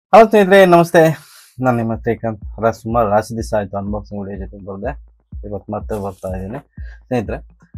Hello ಸ್ನೇಹಿತರೆ ನಮಸ್ತೆ ನಾನು ನಿಮ್ಮ ಶ್ರೀಕಾಂತ್ ಅಲ್ಲ ಸುಮಾರು ರಾಶಿ ದಿವಸ ಆಯಿತು ಅನ್ಬಾಕ್ಸಿಂಗ್ ವಿಡಿಯೋ ಜೊತೆ ಬರದೆ ಇವತ್ತು ಮತ್ತೆ ಬರ್ತಾ ಇದ್ದೀನಿ ಸ್ನೇಹಿತರೆ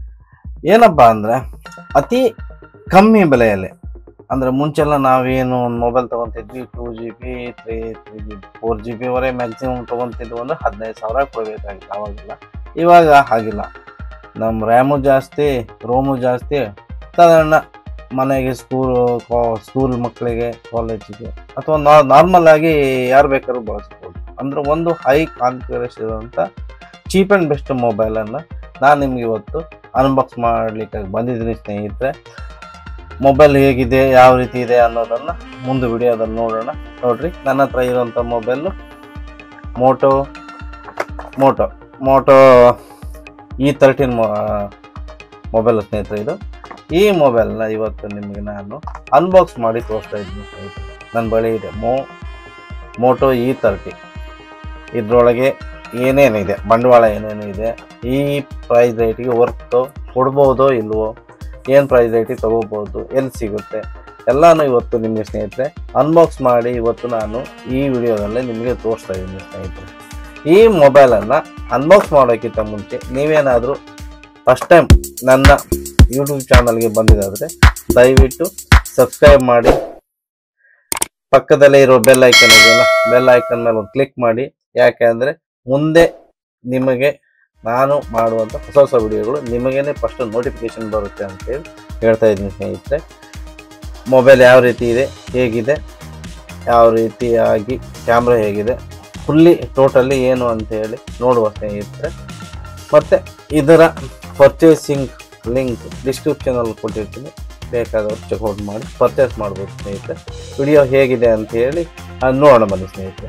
ಏನಪ್ಪ ಅಂದರೆ ಅತಿ ಕಮ್ಮಿ ಬೆಲೆಯಲ್ಲಿ ಅಂದರೆ ಮುಂಚೆಲ್ಲ ನಾವೇನು ಒಂದು ಮೊಬೈಲ್ ತೊಗೊತಿದ್ವಿ two G B three three G B four G ಬಿವರೆಗೆ ಮ್ಯಾಕ್ಸಿಮಮ್ ತೊಗೊತಿದ್ವು ಅಂದರೆ ಹದಿನೈದು ಸಾವಿರ ಕೊಡಬೇಕಾಗಿತ್ತು ಆವಾಗಿಲ್ಲ ಇವಾಗ ಹಾಗಿಲ್ಲ ನಮ್ಮ ರ್ಯಾಮು ಜಾಸ್ತಿ ರೋಮು ಜಾಸ್ತಿ ಸಾಧಾರಣ ಮನೆಗೆ ಸ್ಕೂಲ್ ಸ್ಕೂಲ್ ಮಕ್ಕಳಿಗೆ ಕಾಲೇಜಿಗೆ ಅಥವಾ ನಾರ್ಮಲ್ ಆಗಿ ಯಾರು ಬೇಕಾದ್ರೂ ಬಳಸ್ಬೋದು ಅಂದ್ರೆ ಒಂದು ಹೈ ಕಾನ್ಫಿಗರೇಷನ್ ಇರುವಂಥ ಚೀಪ್ ಆ್ಯಂಡ್ ಬೆಸ್ಟ್ ಮೊಬೈಲನ್ನು ನಾನು ನಿಮ್ಗೆ ಇವತ್ತು ಅನ್ಬಾಕ್ಸ್ ಮಾಡಲಿಕ್ಕೆ ಬಂದಿದ್ದೀನಿ ಸ್ನೇಹಿತರೆ ಮೊಬೈಲ್ ಹೇಗಿದೆ ಯಾವ ರೀತಿ ಇದೆ ಅನ್ನೋದನ್ನು ಮುಂದೆ ವಿಡಿಯೋದಲ್ಲಿ ನೋಡೋಣ ನೋಡ್ರಿ ನನ್ನ ಹತ್ರ ಇರುವಂಥ mobile Moto Moto Moto E thirteen mobile ಸ್ನೇಹಿತರೆ ಇದು ಈ ಮೊಬೈಲ್ನ ಇವತ್ತು ನಿಮಗೆ ನಾನು ಅನ್ಬಾಕ್ಸ್ ಮಾಡಿ ತೋರಿಸ್ತಾ ಇದ್ದೀನಿ ಸ್ನೇಹಿತರೆ ನನ್ನ ಬಳಿ ಇದೆ ಮೋ ಮೋಟೋ ಇ ತರ್ಟಿ ಇದರೊಳಗೆ ಏನೇನಿದೆ ಬಂಡವಾಳ ಏನೇನು ಇದೆ ಈ ಪ್ರೈಸ್ ರೇಟಿಗೆ ವರ್ತು ಕೊಡ್ಬೋದೋ ಇಲ್ವೋ ಏನು ಪ್ರೈಸ್ ರೇಟಿಗೆ ತೊಗೋಬೋದು ಎಲ್ಲಿ ಸಿಗುತ್ತೆ ಎಲ್ಲನೂ ಇವತ್ತು ನಿಮಗೆ ಸ್ನೇಹಿತರೆ ಅನ್ಬಾಕ್ಸ್ ಮಾಡಿ ಇವತ್ತು ನಾನು ಈ ವಿಡಿಯೋದಲ್ಲೇ ನಿಮಗೆ ತೋರಿಸ್ತಾ ಇದ್ದೀನಿ ಸ್ನೇಹಿತರೆ ಈ ಮೊಬೈಲನ್ನು ಅನ್ಬಾಕ್ಸ್ ಮಾಡೋಕ್ಕಿಂತ ಮುಂಚೆ ನೀವೇನಾದರೂ ಫಸ್ಟ್ ಟೈಮ್ ನನ್ನ ಯೂಟ್ಯೂಬ್ ಚಾನಲ್ಗೆ ಬಂದಿದ್ದಾದರೆ ದಯವಿಟ್ಟು ಸಬ್ಸ್ಕ್ರೈಬ್ ಮಾಡಿ ಪಕ್ಕದಲ್ಲೇ ಇರೋ ಬೆಲ್ ಐಕನ್ ಇದೆಯಲ್ಲ ಬೆಲ್ ಐಕನ್ ಮೇಲೆ ಒಂದು ಕ್ಲಿಕ್ ಮಾಡಿ ಯಾಕೆ ಅಂದರೆ ಮುಂದೆ ನಿಮಗೆ ನಾನು ಮಾಡುವಂಥ ಹೊಸ ಹೊಸ ವಿಡಿಯೋಗಳು ನಿಮಗೇನೆ ಫಸ್ಟ್ ನೋಟಿಫಿಕೇಶನ್ ಬರುತ್ತೆ ಅಂತೇಳಿ ಹೇಳ್ತಾ ಇದ್ದೀನಿ ಸ್ನೇಹಿತರೆ ಮೊಬೈಲ್ ಯಾವ ರೀತಿ ಇದೆ ಹೇಗಿದೆ ಯಾವ ರೀತಿಯಾಗಿ ಕ್ಯಾಮ್ರಾ ಹೇಗಿದೆ ಫುಲ್ಲಿ ಟೋಟಲಿ ಏನು ಅಂತ ಹೇಳಿ ನೋಡುವ ಸ್ನೇಹಿತರೆ ಮತ್ತು ಇದರ ಪರ್ಚೇಸಿಂಗ್ ಲಿಂಕ್ ಡಿಸ್ಕ್ರಿಪ್ಷನಲ್ಲಿ ಕೊಟ್ಟಿರ್ತೀನಿ ಬೇಕಾದವರು ಚೆಕ್ಔಟ್ ಮಾಡಿ ಪರ್ಚೇಸ್ ಮಾಡ್ಬೋದು ಸ್ನೇಹಿತರೆ ವಿಡಿಯೋ ಹೇಗಿದೆ ಅಂತ ಹೇಳಿ ಅದ್ ನೋಡೋಣ ಬನ್ನಿ ಸ್ನೇಹಿತರೆ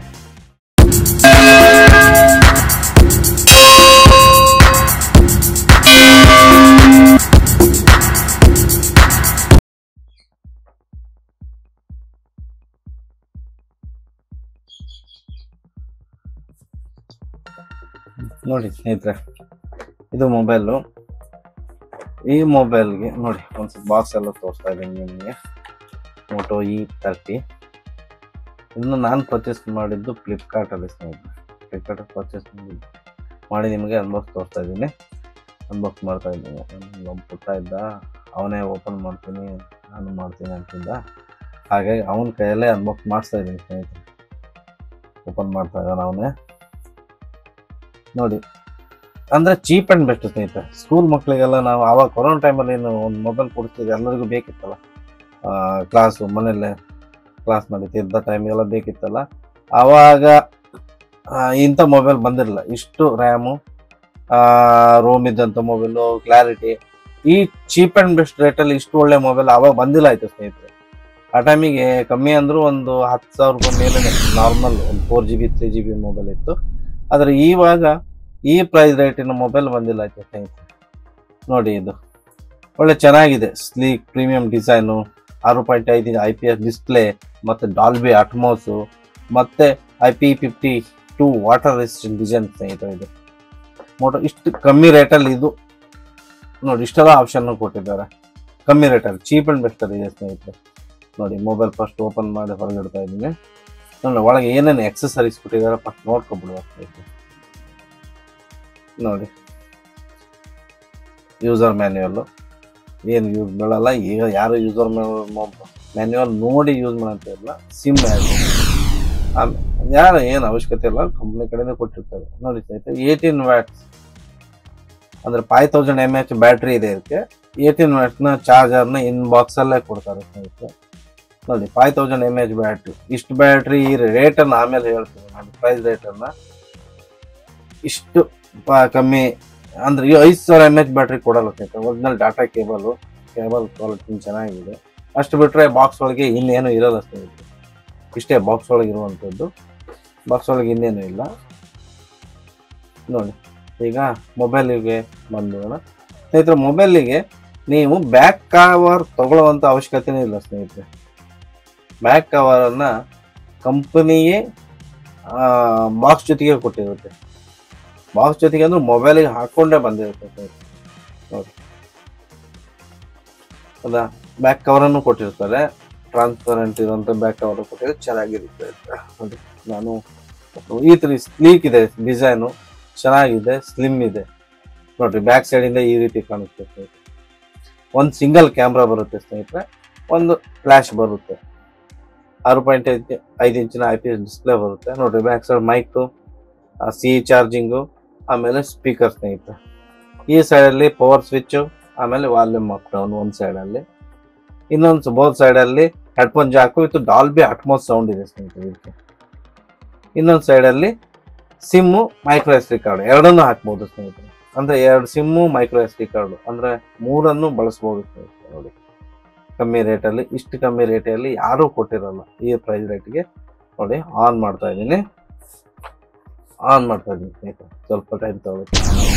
ನೋಡಿ ಸ್ನೇಹಿತರೆ ಇದು ಮೊಬೈಲು ಈ ಮೊಬೈಲ್ಗೆ ನೋಡಿ ಒಂದು ಬಾಕ್ಸ್ ಎಲ್ಲ ತೋರಿಸ್ತಾ ಇದ್ದೀನಿ ನಿಮಗೆ ಮೋಟೋ ಇ ತರ್ಟಿ ಇದನ್ನು ನಾನು ಪರ್ಚೇಸ್ ಮಾಡಿದ್ದು ಫ್ಲಿಪ್ಕಾರ್ಟಲ್ಲಿ ಸ್ನೇಹಿತರೆ ಫ್ಲಿಪ್ಕಾರ್ಟಲ್ಲಿ ಪರ್ಚೇಸ್ ಮಾಡಿದ್ದು ಮಾಡಿ ನಿಮಗೆ ಅನ್ಬಾಕ್ಸ್ ತೋರಿಸ್ತಾ ಇದ್ದೀನಿ ಅನ್ಬಾಕ್ಸ್ ಮಾಡ್ತಾ ಇದ್ದೀನಿ ನಮ್ಮ ಪುಟ್ಟ ಇದ್ದ ಅವನೇ ಓಪನ್ ಮಾಡ್ತೀನಿ ನಾನು ಮಾಡ್ತೀನಿ ಅಂತಿದ್ದ ಹಾಗಾಗಿ ಅವನ ಕೈಯಲ್ಲೇ ಅನ್ಬಾಕ್ಸ್ ಮಾಡಿಸ್ತಾ ಇದ್ದೀನಿ ಸ್ನೇಹಿತರೆ ಓಪನ್ ಮಾಡ್ತಾ ಇದ್ದಾನೆ ಅವನೇ ನೋಡಿ ಅಂದರೆ ಚೀಪ್ ಆ್ಯಂಡ್ ಬೆಸ್ಟ್ ಸ್ನೇಹಿತರೆ ಸ್ಕೂಲ್ ಮಕ್ಕಳಿಗೆಲ್ಲ ನಾವು ಆವಾಗ ಕೊರೋನಾ ಟೈಮಲ್ಲಿ ಏನು ಒಂದು ಮೊಬೈಲ್ ಕೊಡ್ತಿದ್ದೆ ಎಲ್ಲರಿಗೂ ಬೇಕಿತ್ತಲ್ಲ ಕ್ಲಾಸು ಮನೆಯಲ್ಲೇ ಕ್ಲಾಸ್ ನಡೀತಿದ್ದ ಟೈಮಿಗೆಲ್ಲ ಬೇಕಿತ್ತಲ್ಲ ಆವಾಗ ಆ, ಇಂಥ ಮೊಬೈಲ್ ಬಂದಿರಲಿಲ್ಲ ಇಷ್ಟು ರ್ಯಾಮು ರೋಮ್ ಇದ್ದಂಥ ಮೊಬೈಲು ಕ್ಲಾರಿಟಿ ಈ ಚೀಪ್ ಆ್ಯಂಡ್ ಬೆಸ್ಟ್ ರೇಟಲ್ಲಿ ಇಷ್ಟು ಒಳ್ಳೆ ಮೊಬೈಲ್ ಆವಾಗ ಬಂದಿಲ್ಲ ಆಯ್ತು ಸ್ನೇಹಿತರೆ ಆ ಟೈಮಿಗೆ ಕಮ್ಮಿ ಅಂದರೂ ಒಂದು ಹತ್ತು ಸಾವಿರ ರೂಪಾಯಿ ಮೇಲೆ ನಾರ್ಮಲ್ ಒಂದು four G B three G B mobile ಇತ್ತು ಆದರೆ ಇವಾಗ ಈ ಪ್ರೈಸ್ ರೇಟಿನ ಮೊಬೈಲ್ ಬಂದಿಲ್ಲ ಆಯ್ತು ಸ್ನೇಹಿತರೆ ನೋಡಿ ಇದು ಒಳ್ಳೆ ಚೆನ್ನಾಗಿದೆ ಸ್ಲೀಕ್ ಪ್ರೀಮಿಯಂ ಡಿಸೈನು ಆರು ಪಾಯಿಂಟ್ ಐದು ಐ ಪಿ ಎಸ್ ಡಿಸ್ಪ್ಲೇ ಮತ್ತು ಡಾಲ್ಬಿ ಅಟ್ಮೋಸು ಮತ್ತು I P fifty two water resistant design ಸ್ನೇಹಿತರೆ ಇದು ಮೋಟೋ ಇಷ್ಟು ಕಮ್ಮಿ ರೇಟಲ್ಲಿ ಇದು ನೋಡಿ ಇಷ್ಟೆಲ್ಲ ಆಪ್ಷನ್ ಕೊಟ್ಟಿದ್ದಾರೆ ಕಮ್ಮಿ ರೇಟಲ್ಲಿ ಚೀಪ್ ಆ್ಯಂಡ್ ಬೆಸ್ಟಲ್ಲಿ ಇದೆ ಸ್ನೇಹಿತರೆ ನೋಡಿ ಮೊಬೈಲ್ ಫಸ್ಟ್ ಓಪನ್ ಮಾಡಿ ಹೊರಗಿಡ್ತಾ ಇದ್ದೀನಿ ನೋಡಿ ಒಳಗೆ ಏನೇನು ಎಕ್ಸಸರೀಸ್ ಕೊಟ್ಟಿದ್ದಾರೆ ಫಸ್ಟ್ ನೋಡ್ಕೊಬಿಡುವ ಸ್ನೇಹಿತರೆ ನೋಡಿ ಯೂಸರ್ ಮ್ಯಾನ್ಯುವಲ್ಲು ಏನು ಯೂಸ್ ಮಾಡಲ್ಲ ಈಗ ಯಾರು ಯೂಸರ್ ಮ್ಯಾನ್ಯುವಲ್ ನೋಡಿ ಯೂಸ್ ಮಾಡ್ತಿರಲ್ಲ ಸಿಮ್ ಆಮೇಲೆ ಯಾರು ಏನು ಅವಶ್ಯಕತೆ ಇಲ್ಲ ಕಂಪ್ನಿ ಕಡೆಯಿಂದ ಕೊಟ್ಟಿರ್ತಾರೆ ನೋಡಿ ಸ್ನೇಹಿತರೆ ಏಯ್ಟೀನ್ ವ್ಯಾಟ್ಸ್ ಅಂದರೆ five thousand M H battery ಇದೆ ಇದಕ್ಕೆ ಏಯ್ಟೀನ್ ವ್ಯಾಟ್ಸ್ನ ಚಾರ್ಜರ್ನ ಇನ್ ಬಾಕ್ಸಲ್ಲೇ ಕೊಡ್ತಾರೆ ಸ್ನೇಹಿತರೆ ನೋಡಿ five thousand M H battery ಇಷ್ಟು ಬ್ಯಾಟ್ರಿ ಈ ರೇಟನ್ನು ಆಮೇಲೆ ಹೇಳ್ತೀನಿ ನೋಡಿ ಪ್ರೈಸ್ ರೇಟನ್ನು ಇಷ್ಟು ಪ- ಕಮ್ಮಿ ಅಂದ್ರೆ ಈ ಐದು ಸಾವಿರ ಎಮ್ ಎಚ್ ಬ್ಯಾಟ್ರಿ ಕೊಡಲ್ಲ ಸ್ನೇಹಿತರೆ original data cable cable quality ಚೆನ್ನಾಗಿದೆ ಅಷ್ಟು ಬಿಟ್ಟರೆ ಬಾಕ್ಸ್ ಒಳಗೆ ಇನ್ನೇನು ಇರಲ್ಲ ಸ್ನೇಹಿತರೆ ಇಷ್ಟೇ ಬಾಕ್ಸ್ ಒಳಗೆ ಇರುವಂಥದ್ದು ಬಾಕ್ಸ್ ಒಳಗೆ ಇನ್ನೇನು ಇಲ್ಲ ನೋಡಿ ಈಗ ಮೊಬೈಲಿಗೆ ಬಂದೋಣ ಸ್ನೇಹಿತರೆ ಮೊಬೈಲಿಗೆ ನೀವು ಬ್ಯಾಕ್ ಕವರ್ ತಗೊಳ್ಳುವಂಥ ಅವಶ್ಯಕತೆನೇ ಇಲ್ಲ ಸ್ನೇಹಿತರೆ ಬ್ಯಾಕ್ ಕವರನ್ನು ಕಂಪನಿಯೇ ಬಾಕ್ಸ್ ಜೊತೆಗೆ ಕೊಟ್ಟಿರುತ್ತೆ ಬಾಕ್ಸ್ ಜೊತೆಗೆ ಅಂದ್ರೆ ಮೊಬೈಲಿಗೆ ಹಾಕೊಂಡೇ ಬಂದಿರುತ್ತೆ ಸ್ನೇಹಿತರೆ. ನೋಡಿ ಹೌದಾ ಬ್ಯಾಕ್ ಕವರನ್ನು ಕೊಟ್ಟಿರ್ತಾರೆ ಟ್ರಾನ್ಸ್ಪರೆಂಟ್ ಇರುವಂತ ಬ್ಯಾಕ್ ಕವರ್ ಕೊಟ್ಟಿದ್ರೆ ಚೆನ್ನಾಗಿರುತ್ತೆ ಅಂತ ನೋಡಿ ನಾನು ಈ ತರ ಸ್ಲೀಕ್ ಇದೆ ಡಿಸೈನು ಚೆನ್ನಾಗಿದೆ ಸ್ಲಿಮ್ ಇದೆ ನೋಡ್ರಿ ಬ್ಯಾಕ್ ಸೈಡ್ ಇಂದ ಈ ರೀತಿ ಕಾಣುತ್ತೆ ಸ್ನೇಹಿತರೆ ಒಂದು ಸಿಂಗಲ್ ಕ್ಯಾಮ್ರಾ ಬರುತ್ತೆ ಸ್ನೇಹಿತರೆ ಒಂದು ಫ್ಲಾಶ್ ಬರುತ್ತೆ ಆರು ಪಾಯಿಂಟ್ ಐದು ಐದು ಇಂಚಿನ ಐ ಪಿ ಎಸ್ ಡಿಸ್ಪ್ಲೇ ಬರುತ್ತೆ ನೋಡ್ರಿ back side mic C charging ಆಮೇಲೆ ಸ್ಪೀಕರ್ ಸ್ನೇಹಿತರೆ ಈ ಸೈಡಲ್ಲಿ ಪವರ್ ಸ್ವಿಚ್ಚು ಆಮೇಲೆ ವಾಲ್ಯೂಮ್ ಅಪ್ ಡೌನ್ ಒಂದು ಸೈಡಲ್ಲಿ ಇನ್ನೊಂದು ಬೋತ್ ಸೈಡಲ್ಲಿ ಹೆಡ್ಫೋನ್ ಜಾಕು ಇದು ಡಾಲ್ಬಿ ಅಟ್ಮೋಸ್ ಸೌಂಡ್ ಇದೆ ಸ್ನೇಹಿತರೆ ಇದಕ್ಕೆ ಇನ್ನೊಂದು ಸೈಡಲ್ಲಿ SIM micro S D card ಎರಡನ್ನೂ ಹಾಕ್ಬೋದು ಸ್ನೇಹಿತರೆ ಅಂದ್ರೆ ಎರಡು SIM micro S D card ಅಂದ್ರೆ ಮೂರನ್ನು ಬಳಸ್ಬೋದು ಸ್ನೇಹಿತರೆ ನೋಡಿ ಕಮ್ಮಿ ರೇಟಲ್ಲಿ ಇಷ್ಟು ಕಮ್ಮಿ ರೇಟಲ್ಲಿ ಯಾರೂ ಕೊಟ್ಟಿರಲ್ಲ ಈ ಪ್ರೈಸ್ ರೇಟ್ಗೆ ನೋಡಿ ಆನ್ ಮಾಡ್ತಾ ಇದ್ದೀನಿ ಆನ್ ಮಾಡ್ತಾ ಇದ್ದೀನಿ ಸ್ನೇಹಿತರೆ ಸ್ವಲ್ಪ ಟೈಮ್ ತಗೋಬೇಕು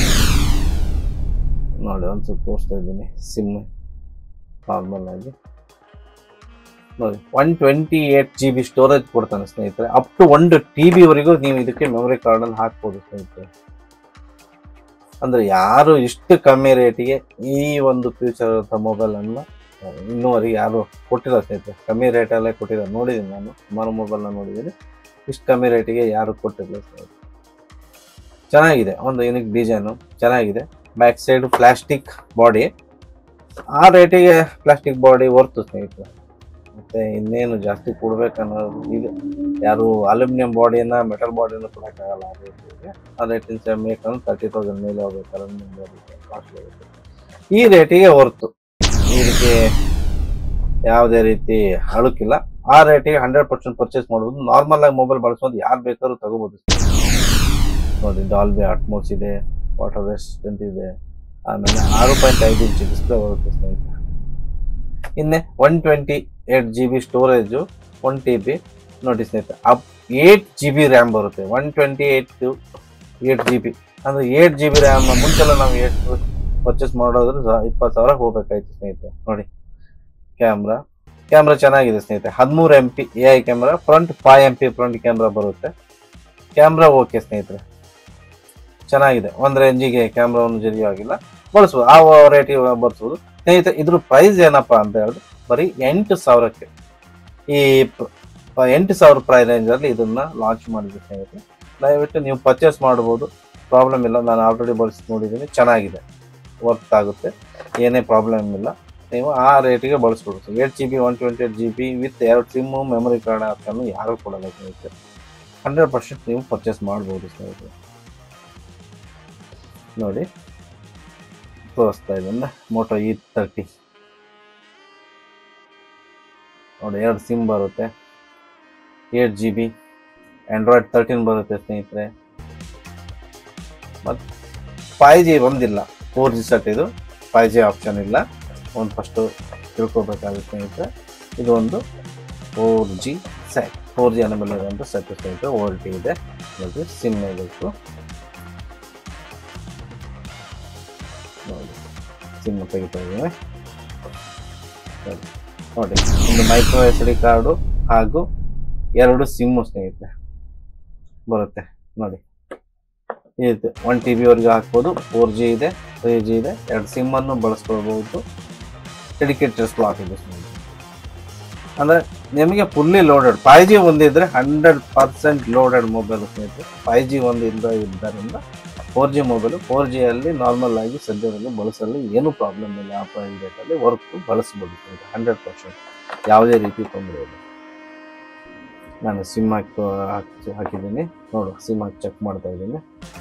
ನೋಡಿ ಒಂದು ಸ್ವಲ್ಪ ತೋರಿಸ್ತಾ ಇದ್ದೀನಿ ಸಿಮ್ ನಾರ್ಮಲ್ ಆಗಿ ನೋಡಿ one twenty eight G B storage ಕೊಡ್ತಾನೆ ಸ್ನೇಹಿತರೆ ಅಪ್ ಟು ಒಂದು ಟಿ ಬಿವರೆಗೂ ನೀವು ಇದಕ್ಕೆ ಮೆಮೊರಿ ಕಾರ್ಡನ್ನು ಹಾಕ್ಬೋದು ಸ್ನೇಹಿತರೆ ಅಂದ್ರೆ ಯಾರು ಇಷ್ಟು ಕಮ್ಮಿ ರೇಟಿಗೆ ಈ ಒಂದು ಫ್ಯೂಚರ್ ಮೊಬೈಲ್ ಅನ್ನು ಇನ್ನೂವರೆಗೆ ಯಾರು ಕೊಟ್ಟಿಲ್ಲ ಸ್ನೇಹಿತರೆ ಕಮ್ಮಿ ರೇಟಲ್ಲೇ ಕೊಟ್ಟಿದ್ದಾರೆ ನೋಡಿದ್ದೀನಿ ನಾನು ಸುಮಾರು ಮೊಬೈಲ್ನ ನೋಡಿದ್ದೀನಿ ಇಷ್ಟು ಕಮ್ಮಿ ರೇಟಿಗೆ ಯಾರು ಕೊಟ್ಟಿಲ್ಲ ಸ್ನೇಹಿತರೆ ಚೆನ್ನಾಗಿದೆ ಒಂದು ಯೂನಿಕ್ ಡಿಸೈನು ಚೆನ್ನಾಗಿದೆ ಬ್ಯಾಕ್ ಸೈಡ್ ಪ್ಲಾಸ್ಟಿಕ್ ಬಾಡಿ ಆ ರೇಟಿಗೆ ಪ್ಲಾಸ್ಟಿಕ್ ಬಾಡಿ ವರ್ತು ಸ್ನೇಹಿತರೆ ಮತ್ತೆ ಇನ್ನೇನು ಜಾಸ್ತಿ ಕೊಡ್ಬೇಕನ್ನೋದು ಇದು ಯಾರು ಅಲ್ಯೂಮಿನಿಯಂ ಬಾಡಿಯನ್ನ ಮೆಟಲ್ ಬಾಡಿಯನ್ನು ಕೊಡೋಕ್ಕಾಗಲ್ಲ ಆ ರೇಟಿಗೆ ಆ ರೇಟಿನ ಸೇಮ್ ಬೇಕಂದ್ರೆ ತರ್ಟಿ ತೌಸಂಡ್ ಮೇಲೆ ಹೋಗ್ಬೇಕು ಅಲ್ಯೂಮಿನಿಯಂ ಬಾಡಿ ಕಾಸ್ಟ್ಲಿ ಆಗುತ್ತೆ ಈ ರೇಟಿಗೆ ಹೊರ್ತು ಇದಕ್ಕೆ ಯಾವುದೇ ರೀತಿ ಅಳುಕಿಲ್ಲ ಆ ರೇಟಿಗೆ ಹಂಡ್ರೆಡ್ ಪರ್ಸೆಂಟ್ ಪರ್ಚೇಸ್ ಮಾಡ್ಬೋದು ನಾರ್ಮಲ್ ಆಗಿ ಮೊಬೈಲ್ ಬಳಸೋದು ಯಾರು ಬೇಕಾದ್ರೂ ತಗೋಬೋದು ನೋಡಿ ಡಾಲ್ಬಿ ಅಟ್ಮೋಸ್ ಇದೆ ವಾಟರ್ ರೆಸಿಸ್ಟೆಂಟ್ ಇದೆ ಆಮೇಲೆ ಆರು ಪಾಯಿಂಟ್ ಐದು ಇಂಚ್ ಡಿಸ್ಪ್ಲೇ ಬರುತ್ತೆ ಸ್ನೇಹಿತರೆ ಇನ್ನೆ one twenty eight G B storage one T B ನೋಡಿ ಸ್ನೇಹಿತರೆ up eight G B RAM ಬರುತ್ತೆ one twenty eight to eight G B ಅಂದರೆ ಏಟ್ ಜಿ ಬಿ ರ್ಯಾಮ್ ಮುಂಚೆಲ್ಲ ನಾವು ಏಟ್ ಪರ್ಚೇಸ್ ಮಾಡೋದ್ರೆ ಸ- ಇಪ್ಪತ್ತು ಸಾವಿರ ಹೋಗ್ಬೇಕಾಯ್ತು ಸ್ನೇಹಿತರೆ ನೋಡಿ ಕ್ಯಾಮ್ರಾ ಕ್ಯಾಮ್ರಾ ಚೆನ್ನಾಗಿದೆ ಸ್ನೇಹಿತರೆ ಹದಿಮೂರು M P A I camera front five M P front camera ಬರುತ್ತೆ ಕ್ಯಾಮ್ರಾ ಓಕೆ ಸ್ನೇಹಿತರೆ ಚೆನ್ನಾಗಿದೆ ಒಂದು ರೇಂಜಿಗೆ ಕ್ಯಾಮ್ರಾವನ್ನು ಜರಿಯಾಗಿಲ್ಲ ಬಳಸ್ಬೋದು ಆ ರೇಟಿಗೆ ಬಳಸ್ಬೋದು ಸ್ನೇಹಿತರೆ ಇದ್ರ ಪ್ರೈಸ್ ಏನಪ್ಪಾ ಅಂತ ಹೇಳಿದ್ರೆ ಬರೀ ಎಂಟು ಸಾವಿರಕ್ಕೆ ಈ ಪ- ಪ- ಎಂಟು ಸಾವಿರ ಪ್ರೈಸ್ ರೇಂಜಲ್ಲಿ ಇದನ್ನ ಲಾಂಚ್ ಮಾಡಿದೆ ಸ್ನೇಹಿತರೆ ದಯವಿಟ್ಟು ನೀವು ಪರ್ಚೇಸ್ ಮಾಡ್ಬೋದು ಪ್ರಾಬ್ಲಮ್ ಇಲ್ಲ ನಾನು ಆಲ್ರೆಡಿ ಬಳಸಿ ನೋಡಿದ್ದೀನಿ ಚೆನ್ನಾಗಿದೆ ವರ್ಕ್ ಆಗುತ್ತೆ ಏನೇ ಪ್ರಾಬ್ಲಮ್ ಇಲ್ಲ ನೀವು ಆ ರೇಟಿಗೆ ಬಳಸ್ಬೋದು eight G B one twenty eight G B with ಎರಡು ಸಿಮ್ಮು ಮೆಮೊರಿ ಕಾರ್ಡ್ ಆಪ್ಷನ್ ಯಾರು ಕೊಡಲ್ಲ ಸ್ನೇಹಿತರೆ ಹಂಡ್ರೆಡ್ ಪರ್ಸೆಂಟ್ ನೀವು ಪರ್ಚೇಸ್ ಮಾಡ್ಬೋದು ಸ್ನೇಹಿತರೆ ನೋಡಿ ತೋರಿಸ್ತಾ ಇದ್ದೀನಿ ಮೋಟೋ ಇ ತರ್ಟಿ ನೋಡಿ ಎರಡು ಸಿಮ್ ಬರುತ್ತೆ eight G B Android thirteen ಬರುತ್ತೆ ಸ್ನೇಹಿತರೆ ಮತ್ತು ಫೈವ್ ಜಿ ಬಂದಿಲ್ಲ ಫೋರ್ ಜಿ ಸೆಟ್ ಇದು ಫೈವ್ ಜಿ ಆಪ್ಷನ್ ಇಲ್ಲ ಒಂದು ಫಸ್ಟು ತಿಳ್ಕೊಬೇಕಾಗುತ್ತೆ ಸ್ನೇಹಿತರೆ ಇದು ಒಂದು four G set four G ಅನ್ನ ಇರುವಂಥ ಸೆಟ್ ಸ್ನೇಹಿತರೆ ಓಲ್ ಟಿ ಇದೆ ನೋಡಿ ಸಿಮ್ ಬೇಕು ನೋಡಿ ಸಿಮ್ ತೆಗಿತಾ ಇದ್ದೇವೆ ನೋಡಿ. ನೋಡಿ ಒಂದು ಮೈಕ್ರೋ ಎಸ್ ಡಿ ಕಾರ್ಡು ಹಾಗೂ ಎರಡು ಸಿಮ್ಮು ಸ್ನೇಹಿತರೆ ಬರುತ್ತೆ ನೋಡಿ ಈ ರೀತಿ ಒನ್ ಟಿ ಬಿವರೆಗೆ ಹಾಕ್ಬೋದು ಫೋರ್ ಜಿ ಇದೆ ತ್ರೀ ಜಿ ಇದೆ ಎರಡು ಸಿಮ್ಮನ್ನು ಬಳಸ್ಕೊಳ್ಬೋದು ಡೆಡಿಕೇಟೆಡ್ ಸ್ಲಾಟ್ ಇದೆ ಸ್ನೇಹಿತರೆ ಅಂದರೆ ನಿಮಗೆ ಫುಲ್ಲಿ ಲೋಡೆಡ್ ಫೈವ್ ಜಿ ಒಂದಿದ್ರೆ ಹಂಡ್ರೆಡ್ ಪರ್ಸೆಂಟ್ ಲೋಡೆಡ್ ಮೊಬೈಲ್ ಸ್ನೇಹಿತರೆ ಫೈವ್ ಜಿ ಒಂದಿಂದ ಇದ್ದರಿಂದ ಫೋರ್ ಜಿ ಮೊಬೈಲು ಫೋರ್ ಜಿಯಲ್ಲಿ ನಾರ್ಮಲ್ ಆಗಿ ಸದ್ಯದಲ್ಲಿ ಬಳಸಲು ಏನೂ ಪ್ರಾಬ್ಲಮ್ ಇಲ್ಲ ಆ ಪ್ರೈಸ್ ರೇಟಲ್ಲಿ ವರ್ಕ್ ಬಳಸ್ಬೋದು ಸ್ನೇಹಿತರೆ ಹಂಡ್ರೆಡ್ ಪರ್ಸೆಂಟ್ ಯಾವುದೇ ರೀತಿ ತೊಂದರೆ ಇಲ್ಲ ನಾನು ಸಿಮ್ ಹಾಕಿ ಹಾಕಿ ಹಾಕಿದ್ದೀನಿ ನೋಡು ಸಿಮ್ ಹಾಕಿ ಚೆಕ್ ಮಾಡ್ತಾ ಇದ್ದೀನಿ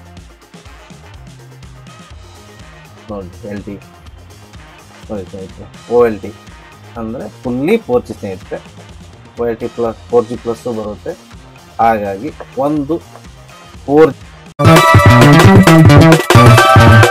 ನೋಡಿ ಎಲ್ ಟಿ ನೋಡಿ ಸ್ನೇಹಿತರೆ ಓ ಎಲ್ ಟಿ ಅಂದರೆ ಫುಲ್ಲಿ ಫೋರ್ ಜಿ ಸ್ನೇಹಿತರೆ O L T plus four G plus ಬರುತ್ತೆ ಹಾಗಾಗಿ ಒಂದು ಫೋರ್